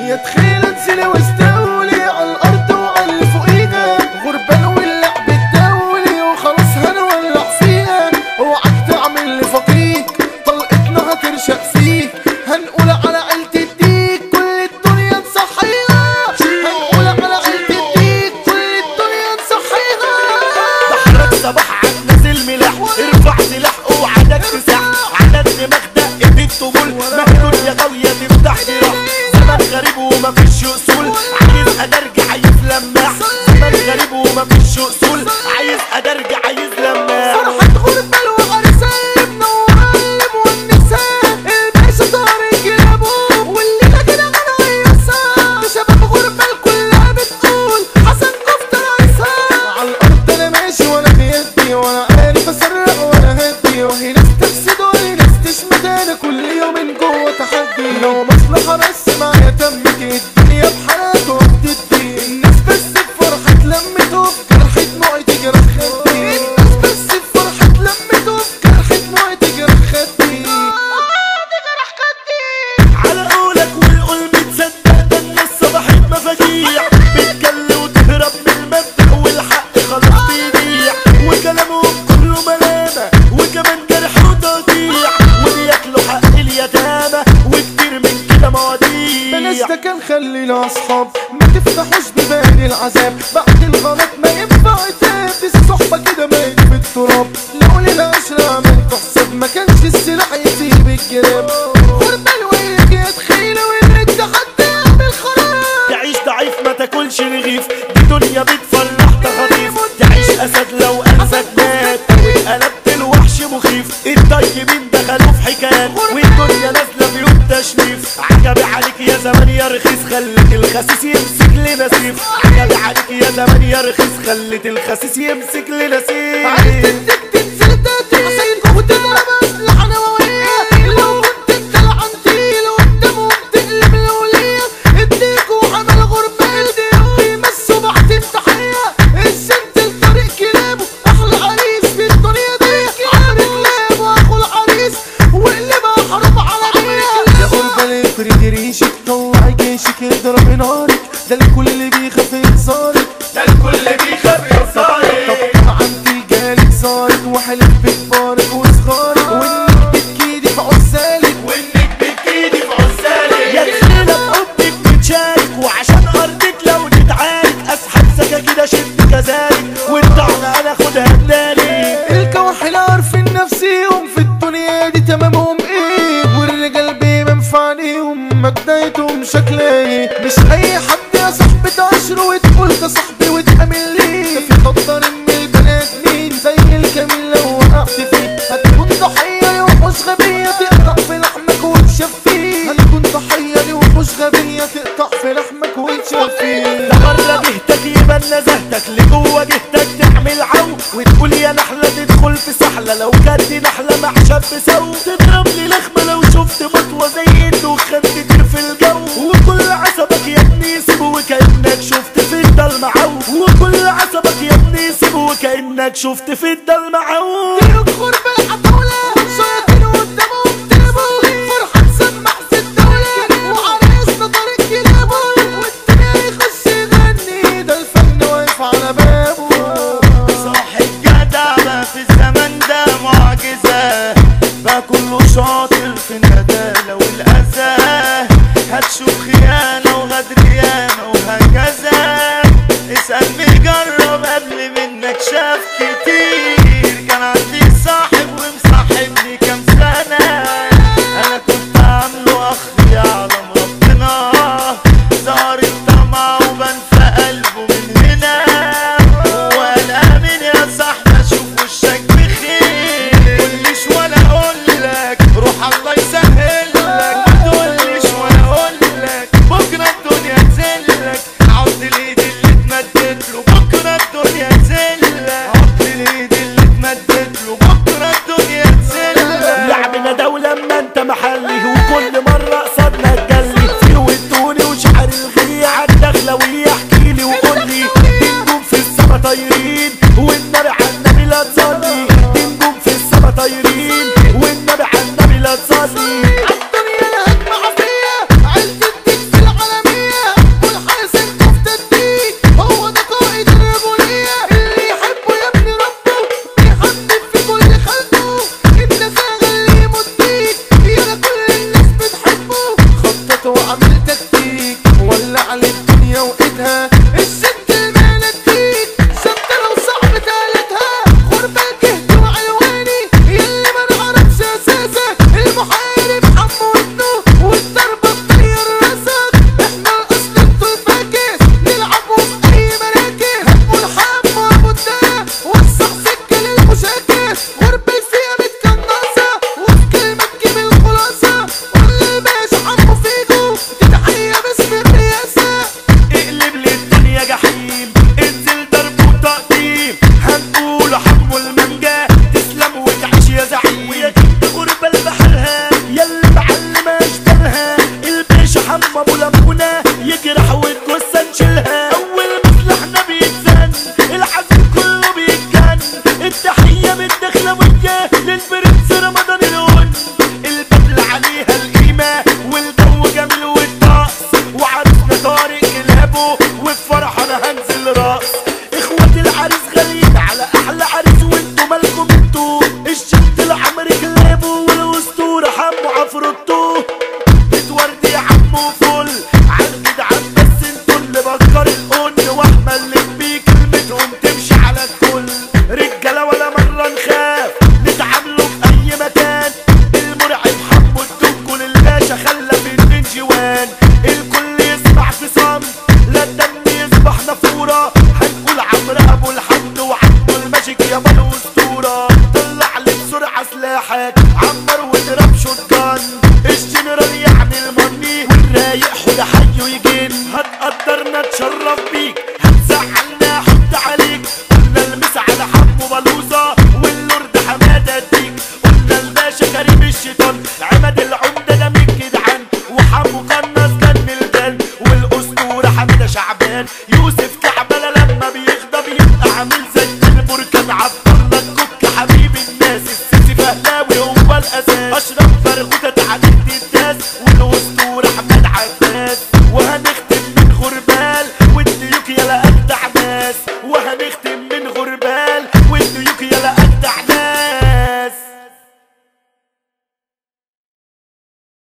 يا تخيل انزلي واستولي على الارض وعلى اللي فوقيها غربان واللعب الدولي وخلاص هنولع فيها اوعك تعمل لي فقيك طلقتنا هترشق فيك هنقول على عيلة الديك كل الدنيا نصحيها هنقول على عيلة الديك كل الدنيا نصحيها بحرك صباح عاد نازل ملاح ارفع سلاح اوعدك تساح على الدماغ دق ايدك تقول مهدول يا غاوية تفتح جراح زمن غريب ومفيش اصول عايز ادرج عايز لماح زمن غريب ومفيش اصول عايز ادرج عايز لماح فرحة غربة وعرسان وعالم والنساء الباشا طارق يابو واللي لكن انا عيسى شباب غربة كلها بتقول حسن كفتة عيسى على الارض انا ماشي وانا بيدي وانا عارف اسرق وانا هدي وهي ناس تفسد وهي ناس تشمت انا كل يوم جوه تحدي لو مصلحة بس معايا تمت الدنيا بحالات وبتدي الناس بس بفرحة لمت وبجرح دموعي تجرح خدي الناس بس بفرحة لمت وبجرح دموعي تجرح خدي تجرح خدي على قولك والقول متصدق ده الناس صباحت مفاجيع بتجل وتهرب من المبدأ والحق خلاص بيضيع وكلامهم كله ملامة وكمان جرح وتقطيع وبياكلوا حق اليتامى وكتير من كده بلاش مواضيع ده كان خلينا اصحاب ما تفتحوش ببال العذاب بعد الغلط ما ينفع عتاب الصحبة كده ميت في التراب لو للعشرة عملت حساب ما كانش السلاح يسيب الجراب غربة الويك يا تخيلة وانك تحدي يعمل خراب تعيش ضعيف ما تاكلش رغيف دي دنيا بتفرح تخاطيف تعيش اسد لو انسد مات واتقلبت الوحش مخيف الطيبين دخلوا في حكايات والدنيا نازله بيوت تشريف عجبي عليك يا زمان يا رخيص خلت الخسيس يمسك لنسيف عجبي عليك يا زمان يا رخيص خلت الخسيس يمسك عايز لنسيف تدك تنزل تاتي وتضرب اسلحة نووية لو كنت انت العنتيل قدامهم تقلب الولية اديك وحمل غربة ايديهم بيمسوا بعد التحية السنت الطريق كلابه احلى عريس في الدنيا دي عمرو كلاب واخو العريس وقلبها حرب عالمية يا غربة اللي يفرد ريشك طلع جيشك يضرب نارك ده الكل اللي بيخاف ينصارك ده الكل بيخاف يصاري طب عندي جالك صارت وحلف بكبارك وصغارك وانك بتكيدي في عسالك وانك بتجيدي في عزالي يا تخيلة بحبك بتشارك وعشان ارضك لو نتعارك اسحب سكاكين اشد كذلك والطعنة انا اخدها بدالي الكوحل عارفين نفسيهم في الدنيا دي تمامهم ايه والرجال بمنفع ليهم ما بدايتهم شكل ايه مش اي حد يا صاحبي تعاشره وتقول ده صاحبي وتأمن ليه في خطر ان البنات مين زي الكمين لو وقعت فيه هتكون ضحية لوحوش غبية تقطع في لحمك وتشفيه هتكون ضحية لوحوش غبية تقطع في لحمك وتشفيه ده مرة جهتك يبقى نزهتك لجوه جهتك تعمل عو وتقول يا نحلة تدخل في سحلة لو كانت نحلة مع شاب سو تضرب لي لخمة لو شفت مطوة زي الدخان تطير في الجو وكل عصبك يا ابني سيبه وكأنك شفت في الضلمة عو وكل عصبك يا ابني سيبه وكأنك شفت في الضلمة عو يدخل بالعتاولة شياطين قدامهم تابوا فرحة سمع في الدولة وعريسنا طريق كلابه والدنيا يخش يغني ده الفن واقف على بابه صاحب جدع ما في الزمن ده معجزة بقى كله شاطر في الندالة والأذى هتشوف خيانة وغدر ياما وهكذا اسأل مجرب قبل منك شاف كتير كان عندي صاحب ومصاحبني كام سنة أنا كنت عامله أخ يعلم ربنا ظهر الطمع وبان في قلبه من هنا وانا من يا صاحبي اشوف وشك بخير قوليش ولا اقولك روح الله يسهل لك ما تقوليش ولا اقولك بكره الدنيا تزلك عود الايد اللي اتمدت له بكره الدنيا تزلك عود الايد اللي اتمدت له بكره الدنيا تزلك لعبنا دولة اما انت محلي وكل مرة قصدنا حمى ابو لمونه يجرح والجثه نشيلها اول مصلحنا بيتزن العزم كله بيتجن التحيه بالدخله والجاه للبرنس رمضان الهون البدله عليها القيمه والجو جميل والطقس وعرسنا طارق كلابه وفي فرح انا هنزل راس اخوات العريس غاليين على احلى عريس وانتوا مالكم انتوا الشد العمر كلابه والاسطوره حمو عفروتو بتوردي يا عمو فل عالجدعان بس انتوا اللي بكر القن واحمل اللي بيه كلمتهم تمشي على الكل رجاله ولا مره نخاف نتعاملوا في اي مكان المرعب حمو الدكو للباشا خلى في اتنين جوان الكل يسمع في صمت لا الدم يصبح نافوره هنقول عمرو ابو الحمد وعبده الماجيك يا بلو اسطوره طلع لي بسرعه سلاحك عمر واضرب شوت جان الجنرال يعني المني والرايق حد حي ويجين هتقدرنا تشرف بيك هتزعلنا حط عليك قلنا المس على حمو بلوزه واللورد حماده اديك قلنا الباشا كريم الشيطان عماد العمده ده من جدعان وحمو قناص كان من البان والاسطوره حماده شعبان يوسف كعبله لما بيغضب يبقى عامل زي البركان عبد